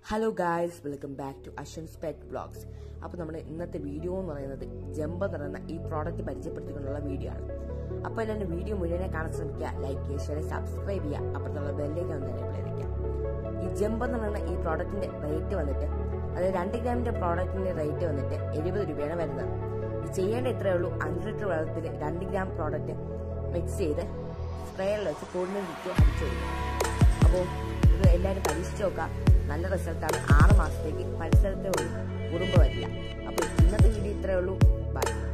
hello guys welcome back to Ashan's pet vlogs അപ്പോൾ നമ്മുടെ ഇന്നത്തെ വീഡിയോ എന്ന് പറയുന്നത് ജമ്പ് എന്ന് പറയുന്ന ഈ പ്രോഡക്റ്റ് പരിചയപ്പെടുത്തിക്കൊണ്ടുള്ള വീഡിയോ ആണ് അപ്പോൾ എല്ലാവരും വീഡിയോ മുഴുവനെ കാണാൻ ശ്രമിക്കുക ലൈക്ക് ചെയ്യുക ഷെയർ സബ്സ്ക്രൈബ് ചെയ്യുക അപ്പുറത്തുള്ള ബെല്ലേക്ക് ഒന്ന് എനേബിൾ ചെയ്തിരിക്കുക ഈ ജമ്പ് എന്ന് പറയുന്ന ഈ പ്രോഡക്റ്റിന്റെ റേറ്റ് വന്നിട്ട് അത് രണ്ട് ഗ്രാമിന്റെ പ്രോഡക്റ്റിന്റെ റേറ്റ് വന്നിട്ട് എഴുപത് രൂപയാണ് വരുന്നത് ഇത് ചെയ്യേണ്ട ഇത്രയേ ഉള്ളൂ അഞ്ച് ലിറ്റർ വെള്ളത്തിൽ രണ്ട് ഗ്രാം പ്രോഡക്റ്റ് മിക്സ് ചെയ്ത് സ്പ്രേയിൽ വെച്ച് കൂടുതൽ ചുറ്റും അടിച്ചു കൊടുക്കും അപ്പോൾ ഇത് എല്ലാവരും പരീക്ഷിച്ച് നോക്കുക നല്ല റിസൾട്ടാണ് ആറ് മാസത്തേക്ക് പരിസരത്തെ ഒരു കുറുമ്പ് വരില്ല അപ്പോൾ ഇന്നത്തെ വീഡിയോ ഇത്രയേ ഉള്ളൂ ബൈ